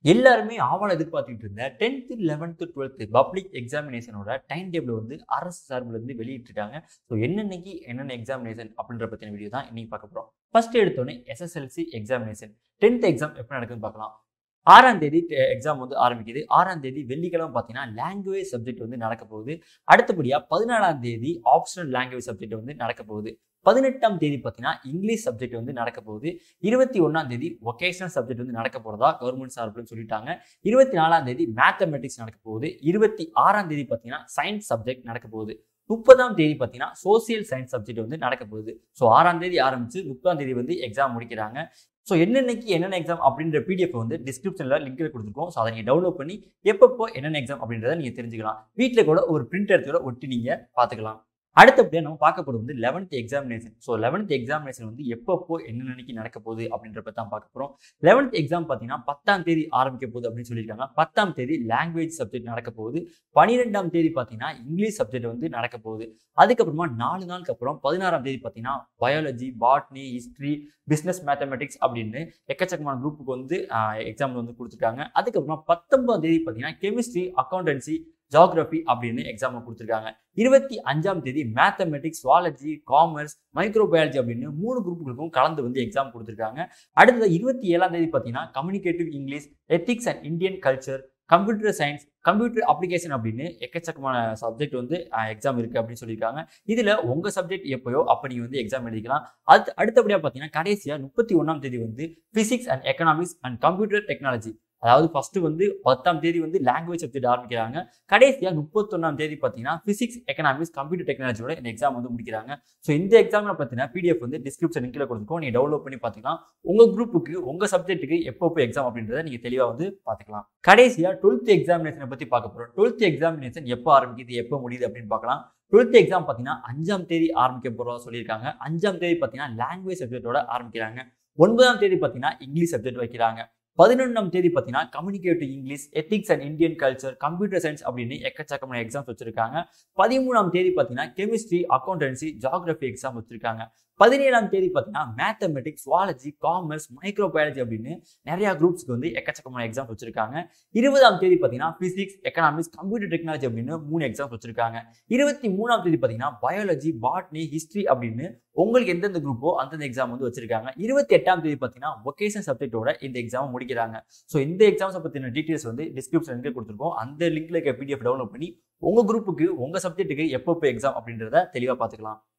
எல்லாருமே ஆவலை எதிர்பார்த்துட்டு இருந்த டென்த்து லெவன்த்து டுவெல்த்து பப்ளிக் எக்ஸாமினேஷனோட டைம் டேபிள் வந்து அரசு சார்பில் இருந்து வெளியிட்டுட்டாங்க ஸோ என்னென்னக்கு என்னென்ன எக்ஸாமினேஷன் அப்படின்ற பற்றின வீடியோ தான் இன்னைக்கு பார்க்க போகிறோம் ஃபர்ஸ்ட் எடுத்தோடனே எஸ்எஸ்எல்சி எக்ஸாமினேஷன் டென்த் எக்ஸாம் எப்போ நடக்குதுன்னு பார்க்கலாம் ஆறாம் தேதி எக்ஸாம் வந்து ஆரம்பிக்குது ஆறாம் தேதி வெள்ளிக்கிழமை பார்த்தீங்கன்னா லாங்குவேஜ் சப்ஜெக்ட் வந்து நடக்க போகுது அடுத்தபடியாக பதினாலாம் தேதி ஆப்ஷனல் லாங்குவேஜ் சப்ஜெக்ட் வந்து நடக்க போகுது பதினெட்டாம் தேதி பார்த்தீங்கன்னா இங்கிலீஷ் சப்ஜெக்ட் வந்து நடக்க போகுது இருபத்தி ஒன்றாம் தேதி ஒகேஷனல் சப்ஜெக்ட் வந்து நடக்க போகிறதா கவர்மெண்ட் சார்பில் சொல்லிட்டாங்க இருபத்தி நாலாம் தேதி மேத்தமெட்டிக்ஸ் நடக்க போகுது இருபத்தி ஆறாம் தேதி பார்த்தீங்கன்னா சயின்ஸ் சப்ஜெக்ட் நடக்க போகுது முப்பதாம் தேதி பார்த்தீங்கன்னா சோசியல் சயின்ஸ் சப்ஜெக்ட் வந்து நடக்க போகுது ஸோ ஆறாம் தேதி ஆரம்பிச்சு முப்பதாம் தேதி வந்து எக்ஸாம் முடிக்கிறாங்க ஸோ என்னென்னக்கு என்னென்ன எக்ஸாம் அப்படின்ற பிடிஎஃப் வந்து டிஸ்கிரிப்ஷனில் லிங்க்கில் கொடுத்துருக்கோம் ஸோ அதை நீங்கள் டவுன்லோட் பண்ணி எப்பப்போ என்னென்ன எக்ஸாம் அப்படின்றத நீங்கள் தெரிஞ்சுக்கலாம் வீட்டில் கூட ஒரு பிரிண்ட் எடுத்து கூட ஒட்டி நீங்கள் பார்த்துக்கலாம் அடுத்தபடியாக நம்ம பார்க்க போகிறது வந்து eleventh examination so eleventh examination வந்து எப்பப்போ என்னென்னக்கு நடக்க போகுது அப்படின்றத தான் பார்க்க போகிறோம் லெவன்த் எக்ஸாம் பார்த்தீங்கன்னா பத்தாம் தேதி ஆரம்பிக்க போகுது அப்படின்னு சொல்லியிருக்காங்க பத்தாம் தேதி லாங்குவேஜ் சப்ஜெக்ட் நடக்க போகுது பன்னிரெண்டாம் தேதி பார்த்தீங்கன்னா இங்கிலீஷ் சப்ஜெக்ட் வந்து நடக்க போகுது அதுக்கப்புறமா நாலு நாளுக்கு அப்புறம் பதினாறாம் தேதி பார்த்தீங்கன்னா biology botany history business mathematics அப்படின்னு எக்கச்சக்கமான குரூப்புக்கு வந்து எக்ஸாம் வந்து கொடுத்துருக்காங்க அதுக்கப்புறமா பத்தொன்பதாம் தேதி பார்த்தீங்கன்னா கெமிஸ்ட்ரி அக்கௌண்டன்சி ஜாகிரபி அப்படின்னு எக்ஸாம் கொடுத்துருக்காங்க இருபத்தி அஞ்சாம் தேதி மேத்தமெட்டிக்ஸ் சுவாலஜி காமர்ஸ் மைக்ரோபயாலஜி அப்படின்னு மூணு குரூப்புகளுக்கும் கலந்து வந்து எக்ஸாம் கொடுத்துருக்காங்க அடுத்தது இருபத்தி ஏழாம் தேதி பார்த்தீங்கன்னா communicative English ethics and Indian culture computer science computer application அப்படின்னு எக்கச்சக்கமான சப்ஜெக்ட் வந்து எக்ஸாம் இருக்குது அப்படின்னு சொல்லியிருக்காங்க இதில் உங்கள் சப்ஜெக்ட் எப்போயோ அப்போ நீங்கள் வந்து எக்ஸாம் எழுதிக்கலாம் அது அடுத்தபடியாக பார்த்தீங்கன்னா கடைசியாக முப்பத்தி ஒன்றாம் தேதி வந்து physics and economics and computer technology அதாவது ஃபர்ஸ்ட் வந்து பத்தாம் தேதி வந்து லாங்குவேஜ் சப்ஜெக்ட் ஆரம்பிக்கிறாங்க கடைசியாக முப்பத்தொன்னாம் தேதி பார்த்தீங்கன்னா ஃபிசிக்ஸ் எக்கனாமிக்ஸ் கம்ப்யூட்டர் டெக்னாலஜியோட இந்த எக்ஸாம் வந்து முடிக்கிறாங்க ஸோ இந்த எக்ஸாமில் பார்த்தீங்கன்னா பிடிஎஃப் வந்து டிஸ்கிரிப்ஷன் லிங்கில் கொடுத்துருக்கோம் நீங்கள் டவுன்லோட் பண்ணி பார்த்துக்கலாம் உங்கள் குரூப்புக்கு உங்கள் சப்ஜெக்ட்டுக்கு எப்போ எக்ஸாம் அப்படின்றத நீங்கள் தெளிவாக வந்து பார்த்துக்கலாம் கடைசியாக டுவெல்த் எக்ஸாமினேஷனை பற்றி பார்க்க போகிறோம் டுவெல்த் எக்ஸாமினேஷன் எப்போ ஆரம்பிக்குது எப்போ முடியுது அப்படின்னு பார்க்கலாம் டுவெல்த் எக்ஸாம் பார்த்தீங்கன்னா அஞ்சாம் தேதி ஆரம்பிக்க போகிறதா சொல்லியிருக்காங்க அஞ்சாம் தேதி பார்த்தீங்கன்னா லாங்குவேஜ் சப்ஜெக்டோட ஆரம்பிக்கிறாங்க ஒன்பதாம் தேதி பார்த்தீங்கன்னா இங்கிலீஷ் சப்ஜெக்ட் வைக்கிறாங்க பதினொன்றாம் தேதி பார்த்தீங்கன்னா communicative English ethics and Indian culture computer science அப்படின்னு எக்கச்சக்கமான எக்ஸாம்ஸ் வச்சிருக்காங்க பதிமூணாம் தேதி பார்த்தீங்கன்னா கெமிஸ்ட்ரி அக்கௌண்டன்சி ஜாகிரபி எக்ஸாம் வச்சிருக்காங்க பதினேழாம் தேதி பார்த்தீங்கன்னா மேத்தமெட்டிக்ஸ் சுவாலஜி காமர்ஸ் மைக்ரோபயாலஜி அப்படின்னு நிறைய குரூப்ஸ்க்கு வந்து எக்கச்சக்கமான எக்ஸாம் வச்சிருக்காங்க இருபதாம் தேதி பார்த்தீங்கன்னா பிசிக்ஸ் எக்கனாமிக்ஸ் கம்ப்யூட்டர் டெக்னாலஜி அப்படின்னு மூணு எக்ஸாம்ஸ் வச்சிருக்காங்க இருபத்தி மூணாம் தேதி பார்த்தீங்கன்னா பயாலஜி பாட்னி ஹிஸ்ட்ரி அப்படின்னு உங்களுக்கு எந்தெந்த குரூப்போ அந்தந்த எக்ஸாம் வந்து வச்சிருக்காங்க இருபத்தி எட்டாம் தேதி பார்த்தீங்கன்னா ஒகேஷன் சப்ஜெக்டோட இந்த எக்ஸாம் முடிக்கிறாங்க ஸோ இந்த எக்ஸாம்ஸை பற்றின டீட்டெயில்ஸ் வந்து டிஸ்கிரிப்ஷன் லிங்க் கொடுத்துருக்கோம் அந்த லிங்க்ல இருக்க பிடிஎஃப் டவுன்லோட் பண்ணி உங்கள் குரூப்புக்கு உங்கள் சப்ஜெக்ட்டுக்கு எப்பப்போ எக்ஸாம் அப்படின்றத தெளிவாக பார்த்துக்கலாம்